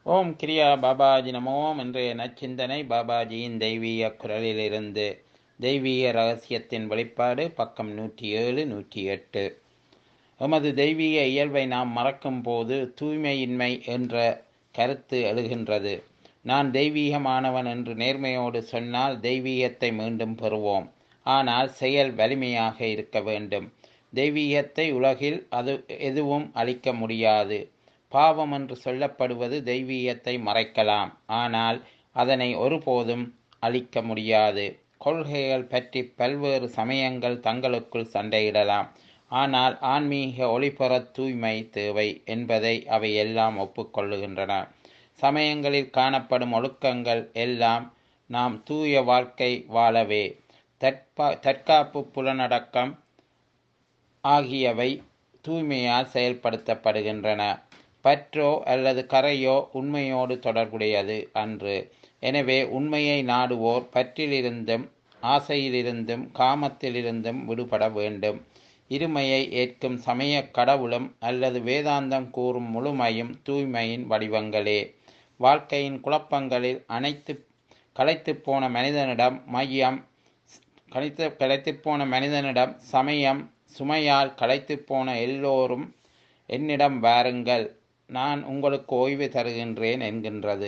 ஓம் கிரியா பாபாஜி நமோம் இன்றைய நச்சிந்தனை பாபாஜியின் தெய்வீக குரலிலிருந்து தெய்வீக ரகசியத்தின் வெளிப்பாடு பக்கம் நூற்றி ஏழு நூற்றி எட்டு எமது தெய்வீக இயல்பை நாம் மறக்கும் போது தூய்மையின்மை என்ற கருத்து எழுகின்றது நான் தெய்வீகமானவன் என்று நேர்மையோடு சொன்னால் தெய்வீகத்தை மீண்டும் பெறுவோம் ஆனால் செயல் வலிமையாக இருக்க வேண்டும் தெய்வீகத்தை உலகில் அது எதுவும் அளிக்க முடியாது பாவம் என்று சொல்லப்படுவது தெய்வீகத்தை மறைக்கலாம் ஆனால் அதனை ஒருபோதும் அழிக்க முடியாது கொள்கைகள் பற்றி பல்வேறு சமயங்கள் தங்களுக்குள் சண்டையிடலாம் ஆனால் ஆன்மீக ஒளிபெற தூய்மை தேவை என்பதை அவை எல்லாம் ஒப்புக்கொள்ளுகின்றன சமயங்களில் காணப்படும் ஒழுக்கங்கள் எல்லாம் நாம் தூய வாழ்க்கை வாழவே தற்பா தற்காப்பு புலனடக்கம் ஆகியவை தூய்மையால் செயல்படுத்தப்படுகின்றன பற்றோ அல்லது கரையோ உண்மையோடு தொடர்புடையது அன்று எனவே உண்மையை நாடுவோர் பற்றிலிருந்தும் ஆசையிலிருந்தும் காமத்திலிருந்தும் விடுபட வேண்டும் இருமையை ஏற்கும் சமய கடவுளும் அல்லது வேதாந்தம் கூறும் முழுமையும் தூய்மையின் வடிவங்களே வாழ்க்கையின் குழப்பங்களில் அனைத்து களைத்து போன மனிதனிடம் மையம் களைத்து களைத்து போன மனிதனிடம் சமயம் சுமையால் களைத்து போன எல்லோரும் என்னிடம் வாருங்கள் நான் உங்களுக்கு ஓய்வு தருகின்றேன் என்கின்றது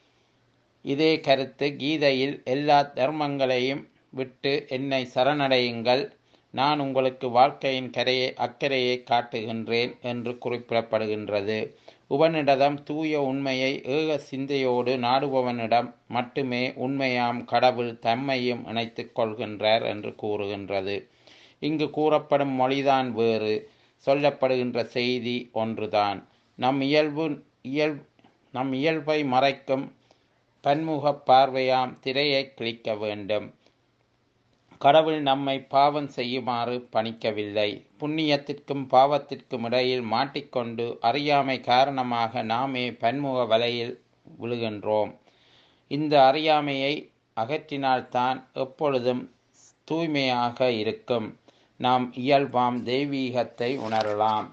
இதே கருத்து கீதையில் எல்லா தர்மங்களையும் விட்டு என்னை சரணடையுங்கள் நான் உங்களுக்கு வாழ்க்கையின் கரையை அக்கறையை காட்டுகின்றேன் என்று குறிப்பிடப்படுகின்றது உவனிடம் தூய உண்மையை ஏக சிந்தையோடு நாடுபவனிடம் மட்டுமே உண்மையாம் கடவுள் தம்மையும் இணைத்துக் கொள்கின்றார் என்று கூறுகின்றது இங்கு கூறப்படும் மொழிதான் வேறு சொல்லப்படுகின்ற செய்தி ஒன்றுதான் நம் இயல்பு இயல் நம் இயல்பை மறைக்கும் பன்முக பார்வையாம் திரையை கிழிக்க வேண்டும் கடவுள் நம்மை பாவம் செய்யுமாறு பணிக்கவில்லை புண்ணியத்திற்கும் பாவத்திற்கும் இடையில் மாட்டிக்கொண்டு அறியாமை காரணமாக நாமே பன்முக வலையில் விழுகின்றோம் இந்த அறியாமையை அகற்றினால்தான் எப்பொழுதும் தூய்மையாக இருக்கும் நாம் இயல்பாம் தெய்வீகத்தை உணரலாம்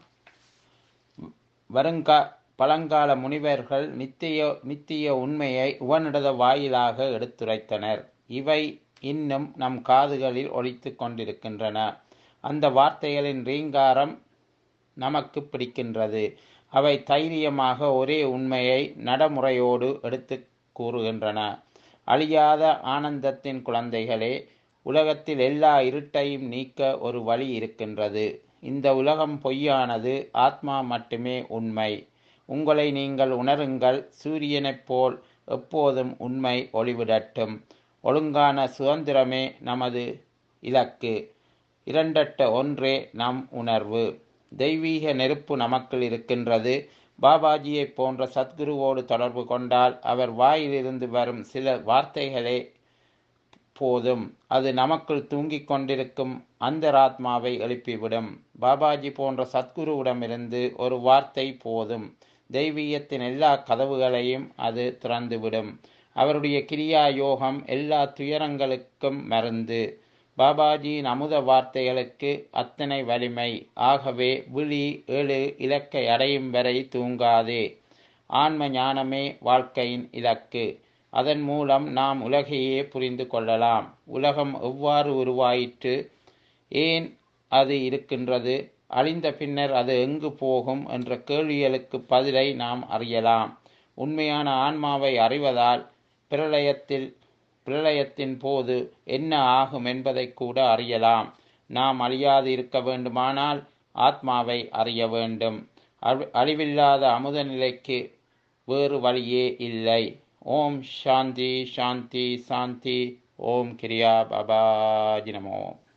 வருங்கா பழங்கால முனிவர்கள் நித்திய நித்திய உண்மையை உவனிடத வாயிலாக எடுத்துரைத்தனர் இவை இன்னும் நம் காதுகளில் ஒழித்து கொண்டிருக்கின்றன அந்த வார்த்தைகளின் ரீங்காரம் நமக்கு பிடிக்கின்றது அவை தைரியமாக ஒரே உண்மையை நடைமுறையோடு எடுத்து கூறுகின்றன அழியாத ஆனந்தத்தின் குழந்தைகளே உலகத்தில் எல்லா இருட்டையும் நீக்க ஒரு வழி இருக்கின்றது இந்த உலகம் பொய்யானது ஆத்மா மட்டுமே உண்மை உங்களை நீங்கள் உணருங்கள் சூரியனைப் போல் எப்போதும் உண்மை ஒளிவிடட்டும் ஒழுங்கான சுதந்திரமே நமது இலக்கு இரண்டட்ட ஒன்றே நம் உணர்வு தெய்வீக நெருப்பு நமக்குள் இருக்கின்றது பாபாஜியை போன்ற சத்குருவோடு தொடர்பு கொண்டால் அவர் வாயிலிருந்து வரும் சில வார்த்தைகளே போதும் அது நமக்குள் தூங்கிக் கொண்டிருக்கும் அந்தராத்மாவை எழுப்பிவிடும் பாபாஜி போன்ற சத்குருவிடமிருந்து ஒரு வார்த்தை போதும் தெய்வீகத்தின் எல்லா கதவுகளையும் அது திறந்துவிடும் அவருடைய கிரியா யோகம் எல்லா துயரங்களுக்கும் மருந்து பாபாஜியின் அமுத வார்த்தைகளுக்கு அத்தனை வலிமை ஆகவே விழி எழு இலக்கை அடையும் வரை தூங்காதே ஆன்ம ஞானமே வாழ்க்கையின் இலக்கு அதன் மூலம் நாம் உலகையே புரிந்து கொள்ளலாம் உலகம் எவ்வாறு உருவாயிற்று ஏன் அது இருக்கின்றது அழிந்த பின்னர் அது எங்கு போகும் என்ற கேள்விகளுக்கு பதிலை நாம் அறியலாம் உண்மையான ஆன்மாவை அறிவதால் பிரளயத்தில் பிரளயத்தின் போது என்ன ஆகும் என்பதை கூட அறியலாம் நாம் அழியாது இருக்க வேண்டுமானால் ஆத்மாவை அறிய வேண்டும் அழிவில்லாத அமுத நிலைக்கு வேறு வழியே இல்லை ஓம் சாந்தி சாந்தி சாந்தி ஓம் கிரியா பாபாஜி நமோ